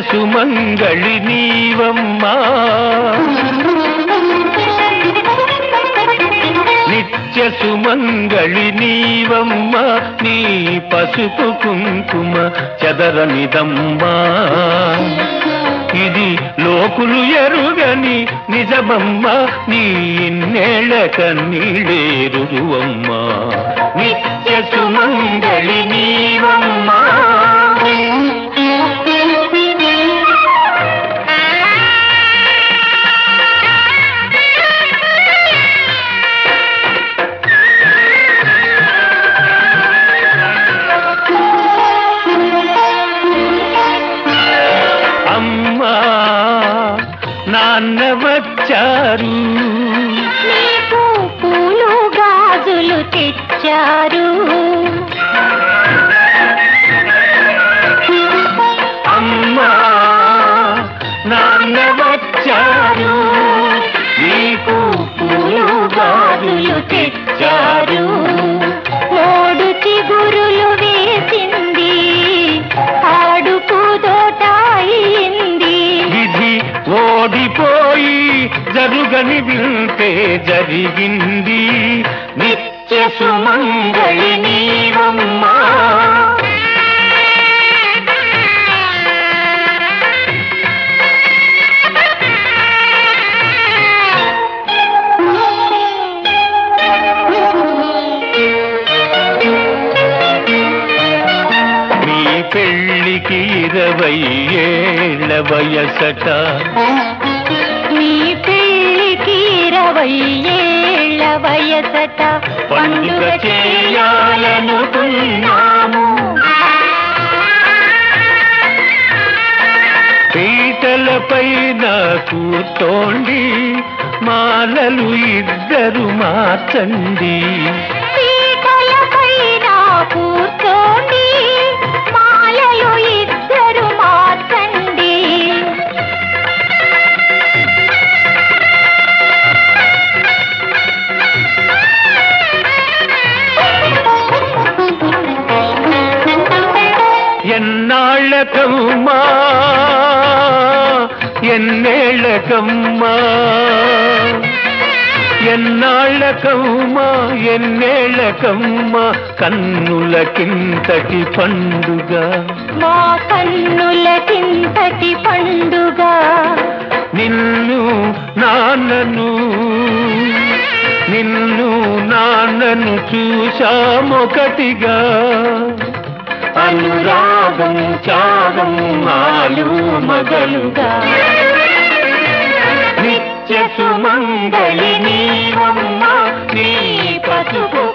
సుమంగళి నీవమ్మా నిత్య సుమంగళి నీవమ్మ నీ పసుపు కుంకుమ చెదరనిదమ్మా ఇది లోకులు ఎరుగని నిజమమ్మ నీ ఇన్నేళ్ల కన్నీళ్ళేరుదువమ్మా నిత్య సుమంగళి నీవమ్మా అమ్మా నాన్న వచ్చారు నీకు పూలు గాజులు తెచ్చారు అమ్మా నాన్న వచ్చారు నీకు పూలు గాజులు తెచ్చారు మూడు చిగురులు వేసింది ఆడుపు తోటాయింది విధి ఓడిపోయి జరుగని వింటే జరిగింది నిత్య సుమంగళి నీవమ్మా మీ పెళ్ళికి ఇరవై ఏళ్ళ వయసట మీ పెళ్ళికి ఇరవై ఏళ్ళ వయసట పండుగ చేయాలనుకున్నాము పీటలపైన కూర్చోండి మాలలు ఇద్దరు మార్చండి పీటలపైన కూర్చోండి మాలలు ఇద్దరు మార్చండి ఎన్నాళ్ళకమ్మా ఎన్నేళ్ళకమ్మా ఎన్నాళ్ళకమ్మా ఎన్నేళ్ళకమ్మా కన్నులకింతటి పండుగ మా కన్నుల కింతటి పండుగ నిన్ను నాన్నను నిన్ను నాన్నను చూశామొకటిగా అనురాగం త్యాగం నాలు మగలుగా నిత్య సుమంగళి నీవమ్మ నీ పసుపు